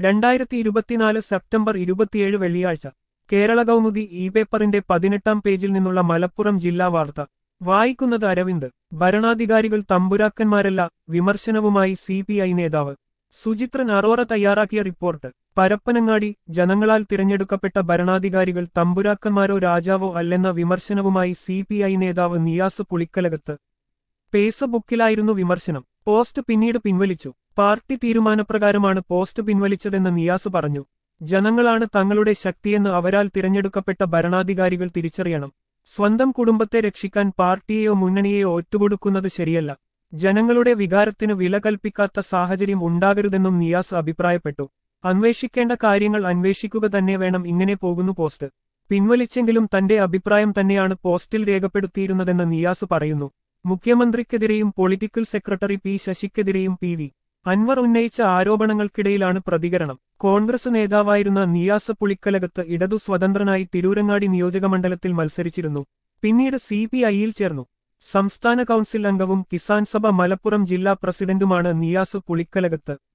രണ്ടായിരത്തി ഇരുപത്തിനാല് സെപ്റ്റംബർ ഇരുപത്തിയേഴ് വെള്ളിയാഴ്ച കേരള കൗമുദി ഇ പേപ്പറിന്റെ പതിനെട്ടാം പേജിൽ നിന്നുള്ള മലപ്പുറം ജില്ലാ വാർത്ത വായിക്കുന്നത് അരവിന്ദ് ഭരണാധികാരികൾ തമ്പുരാക്കന്മാരല്ല വിമർശനവുമായി സി പി ഐ നേതാവ് സുചിത്രൻ അറോറ തയ്യാറാക്കിയ റിപ്പോർട്ട് പരപ്പനങ്ങാടി ജനങ്ങളാൽ തിരഞ്ഞെടുക്കപ്പെട്ട ഭരണാധികാരികൾ തമ്പുരാക്കന്മാരോ രാജാവോ അല്ലെന്ന വിമർശനവുമായി സി പി ഐ നേതാവ് നിയാസ് പുളിക്കലകത്ത് ഫേസ്ബുക്കിലായിരുന്നു വിമർശനം പോസ്റ്റ് പിന്നീട് പിൻവലിച്ചു പാർട്ടി തീരുമാനപ്രകാരമാണ് പോസ്റ്റ് പിൻവലിച്ചതെന്ന് നിയാസ് പറഞ്ഞു ജനങ്ങളാണ് തങ്ങളുടെ ശക്തിയെന്ന് അവരാൽ തിരഞ്ഞെടുക്കപ്പെട്ട ഭരണാധികാരികൾ തിരിച്ചറിയണം സ്വന്തം കുടുംബത്തെ രക്ഷിക്കാൻ പാർട്ടിയെയോ മുന്നണിയെയോ ഒറ്റുകൊടുക്കുന്നത് ശരിയല്ല ജനങ്ങളുടെ വികാരത്തിന് വില കൽപ്പിക്കാത്ത സാഹചര്യം ഉണ്ടാകരുതെന്നും നിയാസ് അഭിപ്രായപ്പെട്ടു അന്വേഷിക്കേണ്ട കാര്യങ്ങൾ അന്വേഷിക്കുക തന്നെ വേണം ഇങ്ങനെ പോകുന്നു പോസ്റ്റ് പിൻവലിച്ചെങ്കിലും തന്റെ അഭിപ്രായം തന്നെയാണ് പോസ്റ്റിൽ രേഖപ്പെടുത്തിയിരുന്നതെന്ന് നിയാസ് പറയുന്നു മുഖ്യമന്ത്രിക്കെതിരെയും പൊളിറ്റിക്കൽ സെക്രട്ടറി പി ശശിക്കെതിരെയും പി വി അൻവർ ഉന്നയിച്ച ആരോപണങ്ങൾക്കിടയിലാണ് പ്രതികരണം കോൺഗ്രസ് നേതാവായിരുന്ന നിയാസ് പുളിക്കലകത്ത് ഇടതു സ്വതന്ത്രനായി തിരൂരങ്ങാടി നിയോജകമണ്ഡലത്തിൽ മത്സരിച്ചിരുന്നു പിന്നീട് സി പി ഐയിൽ ചേർന്നു സംസ്ഥാന കൗൺസിൽ അംഗവും കിസാൻ സഭ മലപ്പുറം ജില്ലാ പ്രസിഡന്റുമാണ് നിയാസ് പുളിക്കലകത്ത്